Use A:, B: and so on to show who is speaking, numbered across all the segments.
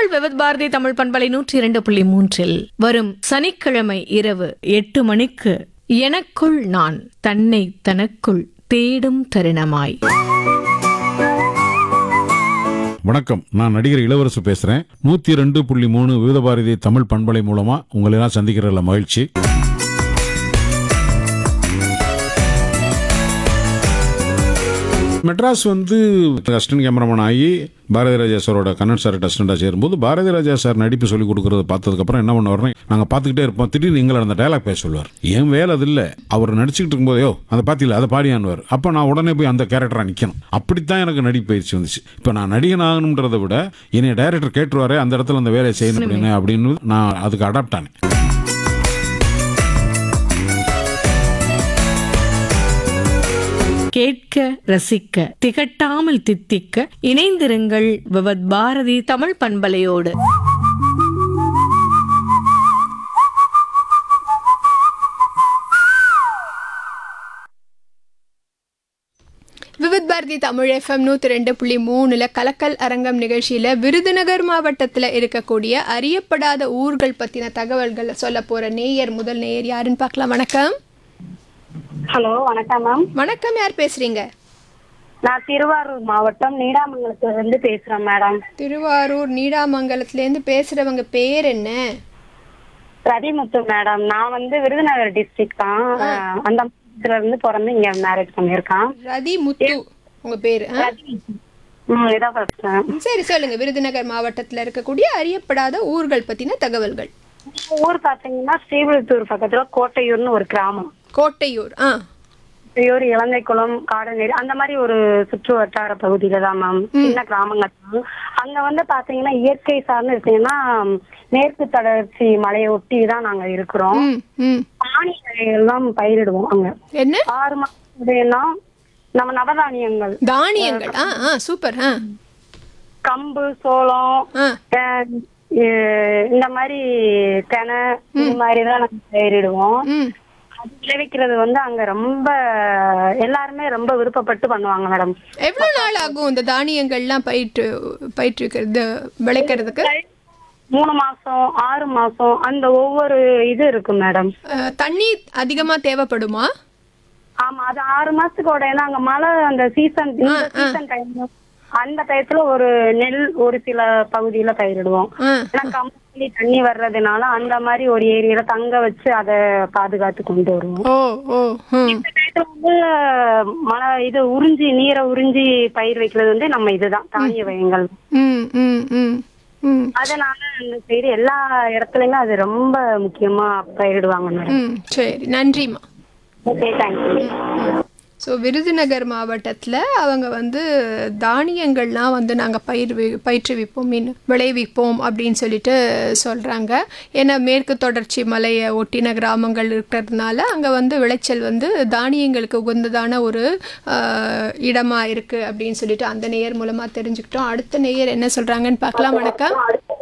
A: உங்கள் விவத் பாரதி தமிழ் பண்பலை நூற்றி இரண்டு புள்ளி மூன்றில் வரும் சனிக்கிழமை இரவு எட்டு மணிக்கு எனக்குள் நான் தன்னை தனக்குள் தேடும் தருணமாய்
B: வணக்கம் நான் நடிகர் இளவரசு பேசுறேன் நூத்தி ரெண்டு புள்ளி மூணு விவித பாரதி தமிழ் பண்பலை மூலமா உங்களை எல்லாம் சந்திக்கிறதுல மகிழ்ச்சி மெட்ராஸ் வந்து அசிஸ்டன்ட் கேமராமேன் ஆகி பாரதி ராஜா சாரோட கண்ணன் சார் அசிஸ்டண்டாக சேரும்போது பாரதி ராஜா சார் நடிப்பு சொல்லிக் கொடுக்கறத பார்த்ததுக்கப்புறம் என்ன பண்ணுவார்னா நாங்கள் பார்த்துக்கிட்டே இருப்போம் திடீர்னு எங்களை அந்த டைலாக் பேச சொல்லுவார் என் வேலை அது இல்லை அவர் நடிச்சுக்கிட்டு இருக்கும்போதே "யோ, அதை பார்த்தீங்களா அதை பாடியான்வார் அப்போ நான் உடனே போய் அந்த கேரக்டராக நிற்கணும் அப்படித்தான் எனக்கு நடிப்பு பயிற்சி வந்துச்சு இப்போ நான் நடிகன் ஆகணுன்றதை விட என்னை டைரக்டர் கேட்டுருவாரே அந்த இடத்துல அந்த வேலையை செய்யணும் அப்படின்னு அப்படின்னு நான் அதுக்கு அடாப்ட் ஆனேன்
A: கேட்க ரசிக்க திகட்டாமல் தித்திக்க இணைந்திருங்கள் விவத் பாரதி தமிழ் பண்பலையோடு
C: விவித் பாரதி தமிழ் எஃப்எம் நூற்றி ரெண்டு புள்ளி மூணுல கலக்கல் அரங்கம் நிகழ்ச்சியில் விருதுநகர் மாவட்டத்தில் இருக்கக்கூடிய அறியப்படாத ஊர்கள் பற்றின தகவல்களை சொல்ல போகிற நேயர் முதல் நேயர் யாருன்னு பார்க்கலாம் வணக்கம்
D: ஹலோ வணக்கம் மேம்
C: வணக்கம் யார் பேசுறீங்க
D: நான் திருவாரூர் மாவட்டம் நீடாமங்கலத்துல இருந்து பேசுறேன் மேடம்
C: திருவாரூர் நீடாமங்கலத்துலேருந்து பேசுகிறவங்க பேர் என்ன
D: ரதிமுத்து மேடம் நான் வந்து விருதுநகர் டிஸ்ட்ரிக்ட் தான் அஹ், அந்த மாவட்டத்துல இருந்து பிறந்து இங்க மேரேஜ் பண்ணியிருக்கான்
C: ரதி முத்து உங்கள் பேர் ஆ?
D: ம் இதான் ஃபர்ஸ்ட்
C: சரி சொல்லுங்க விருதுநகர் மாவட்டத்தில் இருக்கக்கூடிய அறியப்படாத ஊர்கள் பற்றின தகவல்கள்
D: ஊர் பாத்தீங்கன்னா ஸ்ரீவிழுத்தூர் பக்கத்துல கோட்டையூர்னு ஒரு கிராமம்
C: கோட்டையூர் ஆ
D: கோட்டையூர் இலந்தைக்குளம் காடநேரி அந்த மாதிரி ஒரு சுற்று வட்டார பகுதியில தான் மேம் சின்ன கிராமங்கள் தான். அங்க வந்து பாத்தீங்கன்னா இயற்கை சார்ந்து இருக்கீங்கன்னா மேற்கு தொடர்ச்சி மலையை ஒட்டி தான் நாங்க இருக்கிறோம்
C: ம் ம்
D: தானியங்கள் தான் பயிரிடுவோம் அங்க
C: என்ன
D: ஆறு மாசம் நம்ம நவதானியங்கள்
C: தானியங்கள் ஆ ஆ சூப்பர் ஆ
D: கம்பு சோளம்
C: ஆ
D: அஹ் இ- இந்த மாதிரி தெனை இந்த மாதிரி தான் நாங்க பயிரிடுவோம்
C: ம்
D: அது விளைவிக்கிறது வந்து அங்க ரொம்ப எல்லாருமே ரொம்ப விருப்பப்பட்டு பண்ணுவாங்க மேடம்
C: எவ்வளோ நாள் ஆகும் இந்த தானியங்கள்லாம் பயிற்று பயிற்றுவிக்கிறது விளைக்கிறதுக்கு
D: மூணு மாசம் ஆறு மாசம் அந்த ஒவ்வொரு இது இருக்கு மேடம்
C: அஹ், தண்ணி அதிகமாக தேவைப்படுமா
D: ஆமா அது ஆறு மாசத்துக்கு உடனே அங்க மழை அந்த சீசன் இந்த சீசன் டைம் அந்த டயத்துல ஒரு நெல் ஒரு சில பகுதியில பயிரிடுவோம்
C: ஆ
D: ஏன்னா கம்பெனி தண்ணி வர்றதுனால அந்த மாதிரி ஒரு ஏரியால தங்க வச்சு அதை பாதுகாத்து கொண்டு வருவோம்
C: ஓ ஓ ம்
D: இந்த டயத்துல வந்து மழை இது உறிஞ்சி நீரை உறிஞ்சி பயிர் வைக்கிறது வந்து நம்ம இதுதான் தானிய வகைகள்
C: ம் ம் ம் ம்
D: அதனால அந்த சைடு எல்லா இடத்துலயுமே அது ரொம்ப முக்கியமா பயிரிடுவாங்க மேடம்
C: ம் சரி நன்றிம்மா
D: ஓகே தேங்க்யூ
C: ஸோ விருதுநகர் மாவட்டத்தில் அவங்க வந்து தானியங்கள்லாம் வந்து நாங்கள் பயிர் வி- பயிற்றுவிப்போம் மீன் விளைவிப்போம் அப்படின்னு சொல்லிட்டு சொல்கிறாங்க ஏன்னா மேற்கு தொடர்ச்சி மலையை ஒட்டின கிராமங்கள் இருக்கிறதுனால அங்கே வந்து விளைச்சல் வந்து தானியங்களுக்கு உகந்ததான ஒரு ஆஹ், இடமா இருக்குது அப்படின்னு சொல்லிட்டு அந்த நேயர் மூலமாக தெரிஞ்சுக்கிட்டோம் அடுத்த நேயர் என்ன சொல்கிறாங்கன்னு பார்க்கலாம் வணக்கம்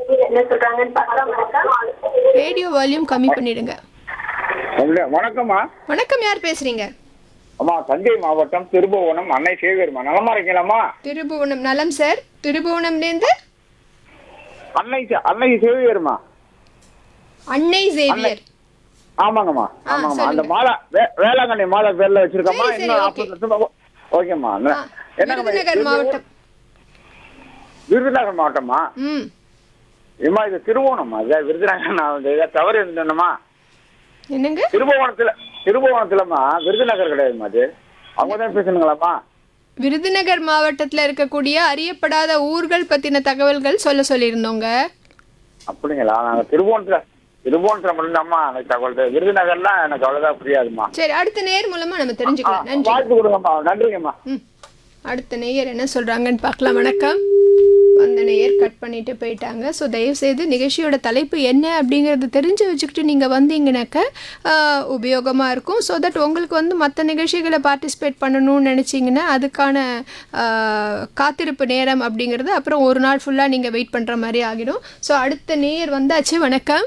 C: ரேடியோ வால்யூம் கம்மி பண்ணிடுங்க
E: இல்ல, வணக்கம்மா
C: வணக்கம் யார் பேசுகிறீங்க
E: அம்மா தஞ்சை மாவட்டம் திருபுவனம் அன்னை சேவியர்மா நலமா இருக்கீங்களாம்மா
C: திருபுவனம் நலம் சார் திருபுவனம்லேருந்து
E: அன்னை சே- அன்னை சேவியர்மா
C: அன்னை சேவியர்
E: ஆமாங்கம்மா
C: ஆ,
E: ஆமாங்கம்மா அந்த
C: சொல்லுங்க.
E: மாலை வே- வேளாங்கண்ணி மாலை பேர்ல வச்சிருக்கோமா
C: சரி, சரி,
E: இன்னும்
C: ஓகே.
E: நாற்பது வருஷமா ஓ- ஓகேம்மா
C: ஆ,
E: என்னங்கம்மா
C: விருதுநகர்
E: இது
C: மாவட்டம்
E: விருதுநகர் மாவட்டமா
C: ம்
E: ஏம்மா இது திருவோணம்மா இது விருதுநகர் நான் வந்து இதை தவறு இருந்தேன்னுமா
C: என்னங்க
E: திருபுவனத்துல திருபுவனத்துலம்மா விருதுநகர் கிடையாதும்மா அது அவங்க தான் பேசணுங்களாம்மா
C: விருதுநகர் மாவட்டத்தில் இருக்கக்கூடிய அறியப்படாத ஊர்கள் பற்றின தகவல்கள் சொல்ல சொல்லியிருந்தோங்க
E: அப்படிங்களா நாங்க திருபுவனத்துல திருபுவனத்துல மட்டும்தாம்மா எனக்கு தகவல் தெரியும். விருதுநகர்லாம் எனக்கு அவ்வளவுதான் புரியாதும்மா
C: சரி அடுத்த நேர் மூலமா நம்ம தெரிஞ்சுக்கலாம் நன்றி
E: வாய்ப்பு கொடுங்கம்மா நன்றிங்கம்மா
C: ம் அடுத்த நேயர் என்ன சொல்றாங்கன்னு பார்க்கலாம் வணக்கம் அந்த நேயர் கட் பண்ணிட்டு போயிட்டாங்க ஸோ தயவுசெய்து நிகழ்ச்சியோட தலைப்பு என்ன அப்படிங்கிறது தெரிஞ்சு வச்சுக்கிட்டு நீங்கள் வந்தீங்கன்னாக்க உபயோகமாக இருக்கும் ஸோ தட் உங்களுக்கு வந்து மற்ற நிகழ்ச்சிகளை பார்ட்டிசிபேட் பண்ணணும்னு நினச்சிங்கன்னா அதுக்கான ஆஹ், காத்திருப்பு நேரம் அப்படிங்கிறது அப்புறம் ஒரு நாள் ஃபுல்லாக நீங்கள் வெயிட் பண்ணுற மாதிரி ஆகிடும் ஸோ அடுத்த நேயர் வந்தாச்சு வணக்கம்